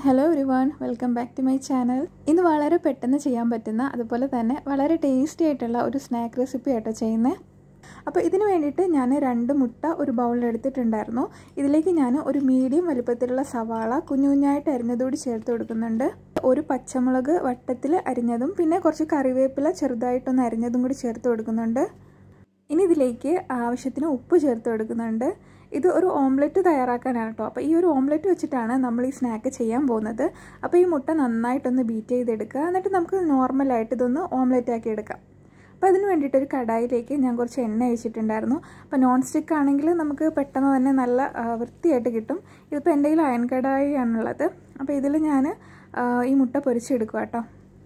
hello everyone welcome back to my channel ഇന്ന് വളരെ പെട്ടെന്ന് ചെയ്യാൻ പറ്റുന്ന അതുപോലെ തന്നെ വളരെ ടേസ്റ്റി ആയിട്ടുള്ള ഒരു സ്നാക്ക് റെസിപ്പി ആയിട്ടോ ചെയ്യുന്നത് അപ്പോൾ ഇതിന് വേണ്ടിയിട്ട് ഞാൻ രണ്ട് മുട്ട ഒരു ബൗളിൽ എടുത്തിട്ടുണ്ടായിരുന്നു ഇതിലേക്ക് ഞാൻ ഒരു മീഡിയം വലുപ്പത്തിലുള്ള സവാള കുഞ്ഞു കുഞ്ഞായിട്ട് അരിഞ്ഞതുകൂടി ചേർത്ത് കൊടുക്കുന്നുണ്ട് ഒരു പച്ചമുളക് വട്ടത്തിൽ അരിഞ്ഞതും പിന്നെ കുറച്ച് കറിവേപ്പില ചെറുതായിട്ടൊന്ന് അരിഞ്ഞതും കൂടി ചേർത്ത് കൊടുക്കുന്നുണ്ട് ഇനി ഇതിലേക്ക് ആവശ്യത്തിന് ഉപ്പ് ചേർത്ത് കൊടുക്കുന്നുണ്ട് ഇത് ഒരു ഓംലെറ്റ് തയ്യാറാക്കാനാണ് കേട്ടോ അപ്പോൾ ഈ ഒരു ഓംലെറ്റ് വെച്ചിട്ടാണ് നമ്മൾ ഈ സ്നാക്ക് ചെയ്യാൻ പോകുന്നത് അപ്പോൾ ഈ മുട്ട നന്നായിട്ടൊന്ന് ബീറ്റ് ചെയ്തെടുക്കുക എന്നിട്ട് നമുക്ക് നോർമലായിട്ട് ഇതൊന്ന് ഓംലെറ്റ് ആക്കി എടുക്കാം അപ്പോൾ അതിന് വേണ്ടിയിട്ട് ഒരു കടായിലേക്ക് ഞാൻ കുറച്ച് എണ്ണ ഒഴിച്ചിട്ടുണ്ടായിരുന്നു അപ്പോൾ നോൺ സ്റ്റിക്ക് ആണെങ്കിൽ നമുക്ക് പെട്ടെന്ന് തന്നെ നല്ല വൃത്തിയായിട്ട് കിട്ടും ഇതിപ്പോൾ എൻ്റെ കയ്യിൽ അയൺ കടായി ആണുള്ളത് അപ്പോൾ ഇതിൽ ഞാൻ ഈ മുട്ട പൊരിച്ചെടുക്കുക കേട്ടോ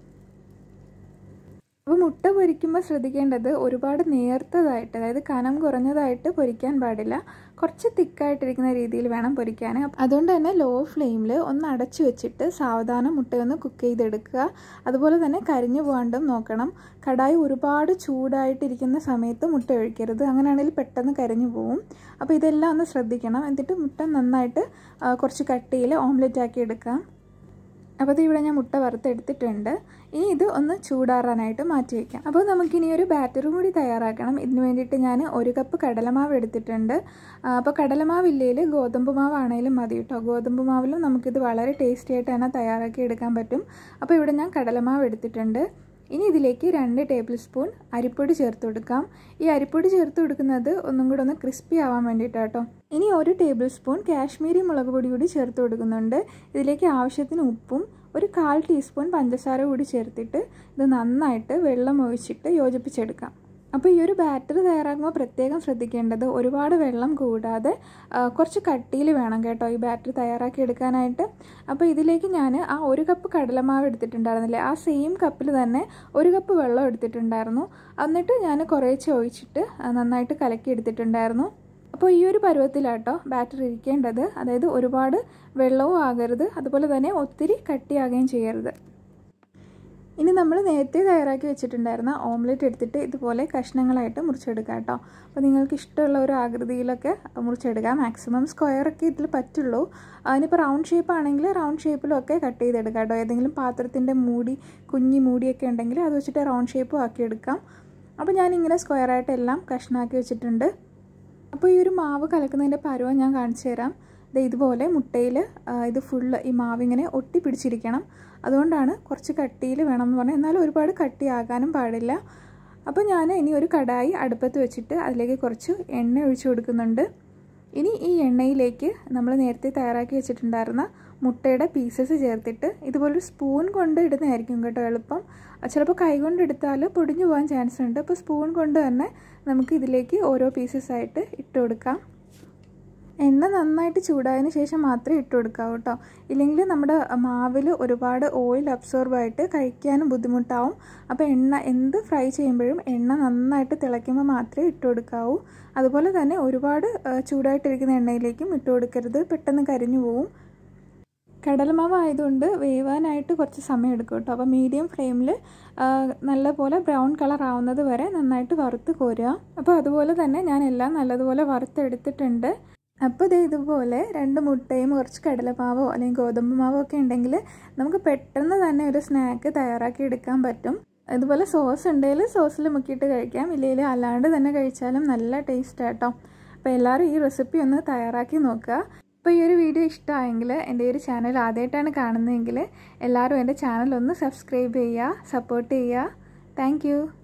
അപ്പോൾ മുട്ട പൊരിക്കുമ്പോൾ ശ്രദ്ധിക്കേണ്ടത് ഒരുപാട് നേർത്തതായിട്ട് അതായത് കനം കുറഞ്ഞതായിട്ട് പൊരിക്കാൻ പാടില്ല കുറച്ച് തിക്കായിട്ടിരിക്കുന്ന രീതിയിൽ വേണം പൊരിക്കാൻ അതുകൊണ്ട് തന്നെ ലോ ഫ്ലെയിമിൽ ഒന്ന് അടച്ചു വെച്ചിട്ട് സാവധാനം മുട്ടയൊന്ന് കുക്ക് ചെയ്തെടുക്കുക അതുപോലെ തന്നെ കരിഞ്ഞു പോകാണ്ടും നോക്കണം കടായി ഒരുപാട് ചൂടായിട്ടിരിക്കുന്ന സമയത്ത് മുട്ട ഒഴിക്കരുത് അങ്ങനെയാണെങ്കിൽ പെട്ടെന്ന് കരിഞ്ഞു പോകും അപ്പോൾ ഇതെല്ലാം ഒന്ന് ശ്രദ്ധിക്കണം എന്നിട്ട് മുട്ട നന്നായിട്ട് കുറച്ച് കട്ടിയിൽ ഓംലെറ്റ് ആക്കി എടുക്കാം അപ്പോൾ ഇവിടെ ഞാൻ മുട്ട വറുത്തെടുത്തിട്ടുണ്ട് ഇനി ഇത് ഒന്ന് ചൂടാറാനായിട്ട് മാറ്റി വയ്ക്കാം അപ്പോൾ നമുക്കിനി ഒരു ബാറ്ററും കൂടി തയ്യാറാക്കണം ഇതിന് വേണ്ടിയിട്ട് ഞാൻ ഒരു കപ്പ് കടലമാവ് എടുത്തിട്ടുണ്ട് അപ്പോൾ കടലമാവ് ഇല്ലെങ്കിൽ ഗോതമ്പ് മാവാണേലും മതി കേട്ടോ ഗോതമ്പ് മാവിലും നമുക്കിത് വളരെ ടേസ്റ്റി ആയിട്ട് തന്നെ തയ്യാറാക്കി എടുക്കാൻ പറ്റും അപ്പോൾ ഇവിടെ ഞാൻ കടലമാവ് എടുത്തിട്ടുണ്ട് ഇനി ഇതിലേക്ക് രണ്ട് ടേബിൾ സ്പൂൺ അരിപ്പൊടി ചേർത്ത് കൊടുക്കാം ഈ അരിപ്പൊടി ചേർത്ത് കൊടുക്കുന്നത് ഒന്നും കൂടെ ഒന്ന് ക്രിസ്പി ആവാൻ വേണ്ടിയിട്ടാട്ടോ ഇനി ഒരു ടേബിൾ സ്പൂൺ കാശ്മീരി മുളക് പൊടി കൂടി ചേർത്ത് കൊടുക്കുന്നുണ്ട് ഇതിലേക്ക് ആവശ്യത്തിന് ഉപ്പും ഒരു കാൽ ടീസ്പൂൺ പഞ്ചസാര കൂടി ചേർത്തിട്ട് ഇത് നന്നായിട്ട് വെള്ളം ഒഴിച്ചിട്ട് യോജിപ്പിച്ചെടുക്കാം അപ്പോൾ ഈ ഒരു ബാറ്റർ തയ്യാറാക്കുമ്പോൾ പ്രത്യേകം ശ്രദ്ധിക്കേണ്ടത് ഒരുപാട് വെള്ളം കൂടാതെ കുറച്ച് കട്ടിയിൽ വേണം കേട്ടോ ഈ ബാറ്റർ തയ്യാറാക്കി എടുക്കാനായിട്ട് അപ്പോൾ ഇതിലേക്ക് ഞാൻ ആ ഒരു കപ്പ് കടലമാവ് എടുത്തിട്ടുണ്ടായിരുന്നില്ലേ ആ സെയിം കപ്പിൽ തന്നെ ഒരു കപ്പ് വെള്ളം എടുത്തിട്ടുണ്ടായിരുന്നു എന്നിട്ട് ഞാൻ കുറേശ്ശെ ഒഴിച്ചിട്ട് നന്നായിട്ട് കലക്കി എടുത്തിട്ടുണ്ടായിരുന്നു അപ്പോൾ ഈ ഒരു പരുവത്തിലാട്ടോ ബാറ്റർ ഇരിക്കേണ്ടത് അതായത് ഒരുപാട് വെള്ളവും ആകരുത് അതുപോലെ തന്നെ ഒത്തിരി കട്ടിയാകുകയും ചെയ്യരുത് ഇനി നമ്മൾ നേരത്തെ തയ്യാറാക്കി വെച്ചിട്ടുണ്ടായിരുന്ന ഓംലെറ്റ് എടുത്തിട്ട് ഇതുപോലെ കഷ്ണങ്ങളായിട്ട് മുറിച്ചെടുക്കാം കേട്ടോ അപ്പോൾ നിങ്ങൾക്ക് ഇഷ്ടമുള്ള ഒരു ആകൃതിയിലൊക്കെ മുറിച്ചെടുക്കാം മാക്സിമം സ്ക്വയറൊക്കെ ഇതിൽ പറ്റുള്ളൂ അതിനിപ്പോൾ റൗണ്ട് ഷേപ്പ് ആണെങ്കിൽ റൗണ്ട് ഷേപ്പിലും ഒക്കെ കട്ട് ചെയ്തെടുക്കാം കേട്ടോ ഏതെങ്കിലും പാത്രത്തിൻ്റെ മൂടി കുഞ്ഞി മൂടിയൊക്കെ ഉണ്ടെങ്കിൽ അത് വെച്ചിട്ട് റൗണ്ട് ഷേപ്പും ആക്കിയെടുക്കാം അപ്പോൾ ഞാനിങ്ങനെ സ്ക്വയറായിട്ട് എല്ലാം കഷ്ണമാക്കി വെച്ചിട്ടുണ്ട് അപ്പോൾ ഈ ഒരു മാവ് കലക്കുന്നതിൻ്റെ പരുവം ഞാൻ കാണിച്ചു തരാം ഇതുപോലെ മുട്ടയിൽ ഇത് ഫുള്ള് ഈ മാവിങ്ങനെ ഒട്ടി പിടിച്ചിരിക്കണം അതുകൊണ്ടാണ് കുറച്ച് കട്ടിയിൽ വേണം എന്ന് പറഞ്ഞാൽ എന്നാലും ഒരുപാട് കട്ടിയാകാനും പാടില്ല അപ്പോൾ ഞാൻ ഇനി ഒരു കടായി അടുപ്പത്ത് വെച്ചിട്ട് അതിലേക്ക് കുറച്ച് എണ്ണ ഒഴിച്ചു കൊടുക്കുന്നുണ്ട് ഇനി ഈ എണ്ണയിലേക്ക് നമ്മൾ നേരത്തെ തയ്യാറാക്കി വെച്ചിട്ടുണ്ടായിരുന്ന മുട്ടയുടെ പീസസ് ചേർത്തിട്ട് ഇതുപോലൊരു സ്പൂൺ കൊണ്ട് ഇടുന്നതായിരിക്കും കേട്ടോ എളുപ്പം ചിലപ്പോൾ കൈ കൊണ്ട് എടുത്താൽ പൊടിഞ്ഞു പോകാൻ ചാൻസ് ഉണ്ട് അപ്പോൾ സ്പൂൺ കൊണ്ട് തന്നെ നമുക്ക് ഇതിലേക്ക് ഓരോ പീസസ് ആയിട്ട് ഇട്ട് കൊടുക്കാം എണ്ണ നന്നായിട്ട് ചൂടായതിന് ശേഷം മാത്രമേ ഇട്ട് കൊടുക്കാവൂ കേട്ടോ ഇല്ലെങ്കിൽ നമ്മുടെ മാവിൽ ഒരുപാട് ഓയിൽ അബ്സോർബ് ആയിട്ട് കഴിക്കാനും ബുദ്ധിമുട്ടാവും അപ്പോൾ എണ്ണ എന്ത് ഫ്രൈ ചെയ്യുമ്പോഴും എണ്ണ നന്നായിട്ട് തിളയ്ക്കുമ്പോൾ മാത്രമേ ഇട്ട് കൊടുക്കാവൂ അതുപോലെ തന്നെ ഒരുപാട് ചൂടായിട്ടിരിക്കുന്ന എണ്ണയിലേക്കും ഇട്ട് കൊടുക്കരുത് പെട്ടെന്ന് കരിഞ്ഞു പോവും കടലമാവ് ആയതുകൊണ്ട് വേവാനായിട്ട് കുറച്ച് സമയം എടുക്കും കേട്ടോ അപ്പോൾ മീഡിയം ഫ്ലെയിമിൽ നല്ലപോലെ ബ്രൗൺ കളർ ആവുന്നത് വരെ നന്നായിട്ട് വറുത്ത് കോരുക അപ്പോൾ അതുപോലെ തന്നെ ഞാൻ എല്ലാം നല്ലതുപോലെ വറുത്തെടുത്തിട്ടുണ്ട് അപ്പോൾ ഇത് ഇതുപോലെ രണ്ട് മുട്ടയും കുറച്ച് കടലമാവോ അല്ലെങ്കിൽ ഗോതമ്പ് മാവോ ഒക്കെ ഉണ്ടെങ്കിൽ നമുക്ക് പെട്ടെന്ന് തന്നെ ഒരു സ്നാക്ക് തയ്യാറാക്കി എടുക്കാൻ പറ്റും ഇതുപോലെ സോസ് ഉണ്ടെങ്കിൽ സോസിൽ മുക്കിയിട്ട് കഴിക്കാം ഇല്ലെങ്കിൽ അല്ലാണ്ട് തന്നെ കഴിച്ചാലും നല്ല ടേസ്റ്റ് ആട്ടോ അപ്പോൾ എല്ലാവരും ഈ റെസിപ്പി ഒന്ന് തയ്യാറാക്കി നോക്കുക അപ്പോൾ ഈ ഒരു വീഡിയോ ഇഷ്ടമായെങ്കിൽ എൻ്റെ ഒരു ചാനൽ ആദ്യമായിട്ടാണ് കാണുന്നതെങ്കിൽ എല്ലാവരും എൻ്റെ ചാനൽ ഒന്ന് സബ്സ്ക്രൈബ് ചെയ്യുക സപ്പോർട്ട് ചെയ്യുക താങ്ക്